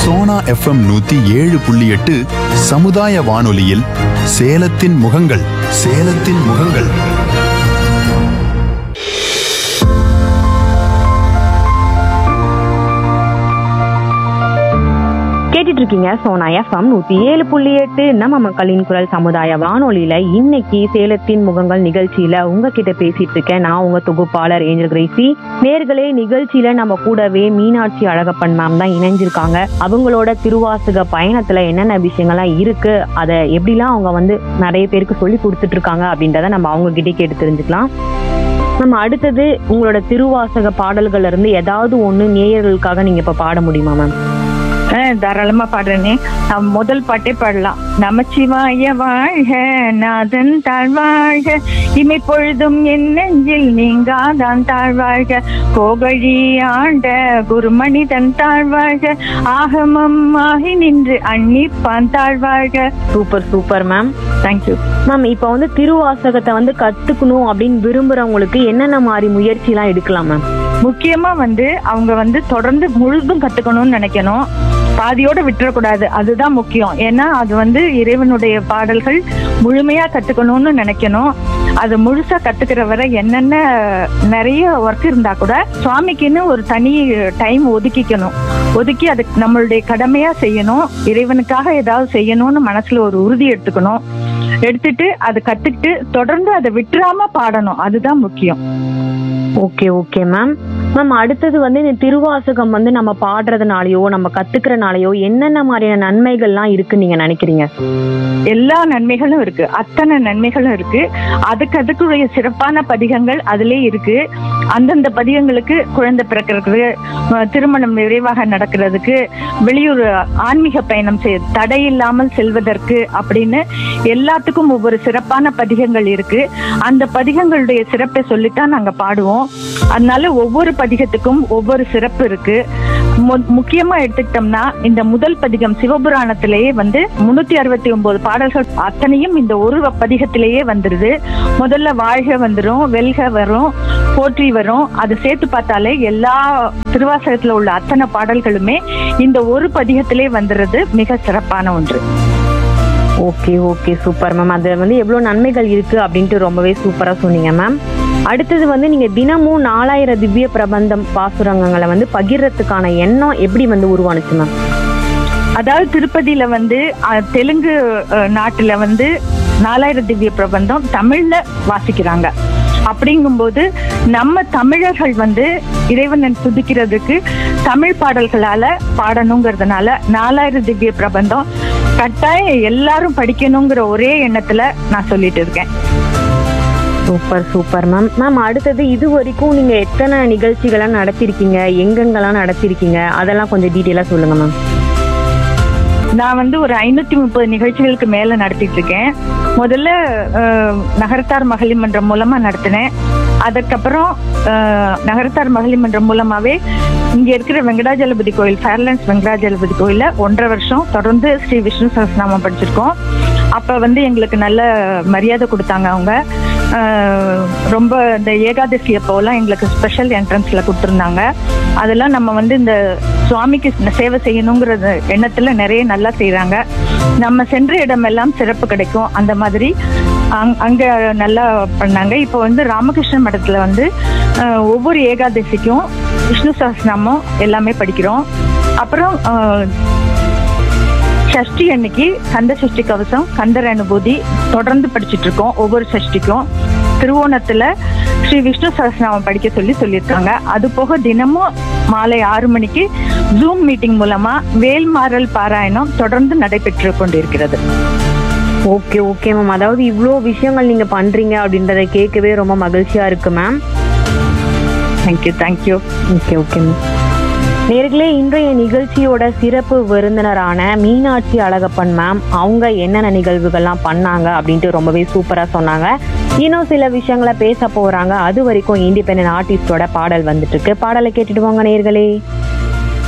Sona FM நூத்தி ஏழு புள்ளி எட்டு சமுதாய வானொலியில் சேலத்தின் முகங்கள் சேலத்தின் முகங்கள் கேட்டுட்டு இருக்கீங்க சோனா எஃப்எம் நூத்தி ஏழு புள்ளி எட்டு நம்ம மக்களின் குரல் சமுதாய வானொலியில இன்னைக்கு சேலத்தின் முகங்கள் நிகழ்ச்சியில உங்ககிட்ட பேசிட்டு இருக்கேன் நான் உங்க தொகுப்பாளர் ஏஞ்சல் கிரேசி நேர்களே நிகழ்ச்சியில நம்ம கூடவே மீனாட்சி அழகப்பன் மேம் தான் இணைஞ்சிருக்காங்க அவங்களோட திருவாசக பயணத்துல என்னென்ன விஷயங்கள்லாம் இருக்கு அதை எப்படிலாம் அவங்க வந்து நிறைய பேருக்கு சொல்லி கொடுத்துட்டு இருக்காங்க அப்படின்றத நம்ம அவங்க கிட்டே கேட்டு தெரிஞ்சுக்கலாம் நம்ம அடுத்தது உங்களோட திருவாசக பாடல்கள்ல இருந்து ஏதாவது ஒண்ணு நேயர்களுக்காக நீங்க இப்ப பாட முடியுமா மேம் ஆ, தாராளமா பாடுறேனே நான் முதல் பாட்டே பாடலாம் நமச்சிவாய வாழ்க நாதன் தாழ்வாழ்க இமை பொழுதும் என் நெஞ்சில் நீங்காதான் தாழ்வாழ்க கோகழி ஆண்ட குருமணிதன் தாழ்வாழ்க ஆகமம் ஆகி நின்று அன்னிப்பான் தாழ்வாழ்க super super ma'am thank you ma'am இப்போ வந்து திருவாசகத்தை வந்து கத்துக்கணும் அப்படின்னு விரும்புறவங்களுக்கு என்னென்ன மாதிரி முயற்சிலாம் எடுக்கலாம் மேம் முக்கியமா வந்து அவங்க வந்து தொடர்ந்து முழுதும் கத்துக்கணும்னு நினைக்கணும் பாதியோட விட்டுறக்கூடாது அதுதான் முக்கியம் ஏன்னா அது வந்து இறைவனுடைய பாடல்கள் முழுமையா கத்துக்கணும்னு நினைக்கணும் அது முழுசா கத்துக்கிற வரை என்னென்ன நிறைய ஒர்க் இருந்தா கூட சுவாமிக்குன்னு ஒரு தனி டைம் ஒதுக்கிக்கணும் ஒதுக்கி அதுக்கு நம்மளுடைய கடமையா செய்யணும் இறைவனுக்காக ஏதாவது செய்யணும்னு மனசுல ஒரு உறுதி எடுத்துக்கணும் எடுத்துட்டு அதை கத்துக்கிட்டு தொடர்ந்து அதை விட்டுறாம பாடணும் அதுதான் முக்கியம் ஓகே ஓகே மேம் மேம் அடுத்தது வந்து இந்த திருவாசகம் வந்து நம்ம பாடுறதுனாலயோ நம்ம கத்துக்கிறனாலயோ என்னென்ன மாதிரியான நன்மைகள்லாம் இருக்குன்னு நீங்க நினைக்கிறீங்க எல்லா நன்மைகளும் இருக்கு அத்தனை நன்மைகளும் இருக்கு அதுக்கு அதுக்குரிய சிறப்பான பதிகங்கள் அதிலே இருக்கு அந்தந்த பதிகங்களுக்கு குழந்தை பிறக்கிறதுக்கு அஹ், திருமணம் விரைவாக நடக்கிறதுக்கு வெளியூர் ஆன்மீக பயணம் செய் தடை இல்லாமல் செல்வதற்கு அப்படின்னு எல்லாத்துக்கும் ஒவ்வொரு சிறப்பான பதிகங்கள் இருக்கு அந்த பதிகங்களுடைய சிறப்பை சொல்லித்தான் நாங்க பாடுவோம் அதனால ஒவ்வொரு பதிகத்துக்கும் ஒவ்வொரு சிறப்பு இருக்கு மு- முக்கியமா எடுத்துக்கிட்டோம்னா இந்த முதல் பதிகம் சிவபுராணத்திலேயே வந்து முன்னூத்தி அறுபத்தி ஒன்பது பாடல்கள் அத்தனையும் இந்த ஒரு பதிகத்திலேயே வந்துருது முதல்ல வாழ்க வந்துரும் வெல்க வரும் போற்றி வரும் அது சேர்த்து பார்த்தாலே எல்லா திருவாசகத்துல உள்ள அத்தனை பாடல்களுமே இந்த ஒரு பதிகத்திலே வந்துருது மிக சிறப்பான ஒன்று ஓகே ஓகே சூப்பர் மேம் அது வந்து எவ்வளவு நன்மைகள் இருக்கு அப்படின்ட்டு ரொம்பவே சூப்பரா சொன்னீங்க மேம் அடுத்தது வந்து நீங்க தினமும் நாலாயிரம் திவ்ய பிரபந்தம் பாசுரங்களை வந்து பகிர்றதுக்கான எண்ணம் எப்படி வந்து உருவானுச்சு மேம் அதாவது திருப்பதியில வந்து அஹ், தெலுங்கு அஹ், நாட்டுல வந்து நாலாயிரம் திவ்ய பிரபந்தம் தமிழ்ல வாசிக்கிறாங்க அப்படிங்கும்போது நம்ம தமிழர்கள் வந்து இறைவனை துதிக்கிறதுக்கு தமிழ் பாடல்களால பாடணுங்கிறதுனால நாலாயிரம் திவ்ய பிரபந்தம் கட்டாயம் எல்லாரும் படிக்கணுங்கிற ஒரே எண்ணத்துல நான் சொல்லிட்டு இருக்கேன் சூப்பர் சூப்பர் மேம் மேம் அடுத்தது இது வரைக்கும் நீங்க எத்தனை நிகழ்ச்சிகள்லாம் நடத்திருக்கீங்க எங்கெங்கெல்லாம் நடத்திருக்கீங்க அதெல்லாம் கொஞ்சம் டீட்டெயிலா சொல்லுங்க மேம் நான் வந்து ஒரு ஐநூத்தி முப்பது நிகழ்ச்சிகளுக்கு மேல நடத்திட்டு இருக்கேன் முதல்ல அஹ், நகரத்தார் மகளிர் மன்றம் மூலமா நடத்தினேன் அதுக்கப்புறம் அஹ், நகரத்தார் மகளிர் மன்றம் மூலமாவே இங்க இருக்கிற வெங்கடாஜலபதி கோயில் ஃபேர்லாண்ட்ஸ் வெங்கடாஜலபதி கோயில்ல ஒன்றரை வருஷம் தொடர்ந்து ஸ்ரீ விஷ்ணு சகஸ்நாமம் படிச்சிருக்கோம் அப்ப வந்து எங்களுக்கு நல்ல மரியாதை கொடுத்தாங்க அவங்க அஹ், ரொம்ப இந்த ஏகாதசி அப்போலாம் எங்களுக்கு ஸ்பெஷல் என்ட்ரன்ஸ்ல கொடுத்துருந்தாங்க அதெல்லாம் நம்ம வந்து இந்த சுவாமிக்கு சேவை செய்யணுங்கிறது எண்ணத்துல நிறைய நல்லா செய்றாங்க நம்ம சென்ற இடமெல்லாம் சிறப்பு கிடைக்கும் அந்த மாதிரி அங்- அங்க நல்லா பண்ணாங்க இப்போ வந்து ராமகிருஷ்ண மடத்துல வந்து அஹ், ஒவ்வொரு ஏகாதசிக்கும் விஷ்ணு சஹஸ்ரநாமம் எல்லாமே படிக்கிறோம் அப்புறம் அஹ், சஷ்டி அன்னைக்கு கந்த சஷ்டி கவசம் கந்தர் அனுபூதி தொடர்ந்து படிச்சிட்டு இருக்கோம் ஒவ்வொரு சஷ்டிக்கும் திருவோணத்துல ஸ்ரீ விஷ்ணு சஹஸ்ரநாமம் படிக்க சொல்லி சொல்லியிருக்காங்க அது போக தினமும் மாலை ஆறு மணிக்கு ஜூம் மீட்டிங் மூலமா வேல்மாறல் பாராயணம் தொடர்ந்து நடைபெற்று கொண்டிருக்கிறது ஓகே ஓகே மேம் அதாவது இவ்வளோ விஷயங்கள் நீங்க பண்றீங்க அப்படின்றத கேட்கவே ரொம்ப மகிழ்ச்சியா இருக்கு ma'am thank you thank you okay okay ma'am நேர்களே இன்றைய நிகழ்ச்சியோட சிறப்பு விருந்தினரான மீனாட்சி அழகப்பன் மேம் அவங்க என்னென்ன நிகழ்வுகள்லாம் பண்ணாங்க அப்படின்ட்டு ரொம்பவே சூப்பரா சொன்னாங்க இன்னும் சில விஷயங்களை பேச போறாங்க அது வரைக்கும் இண்டிபெண்டன்ட் ஆர்டிஸ்டோட பாடல் வந்துட்டு இருக்கு பாடலை கேட்டுட்டு வாங்க நேர்களே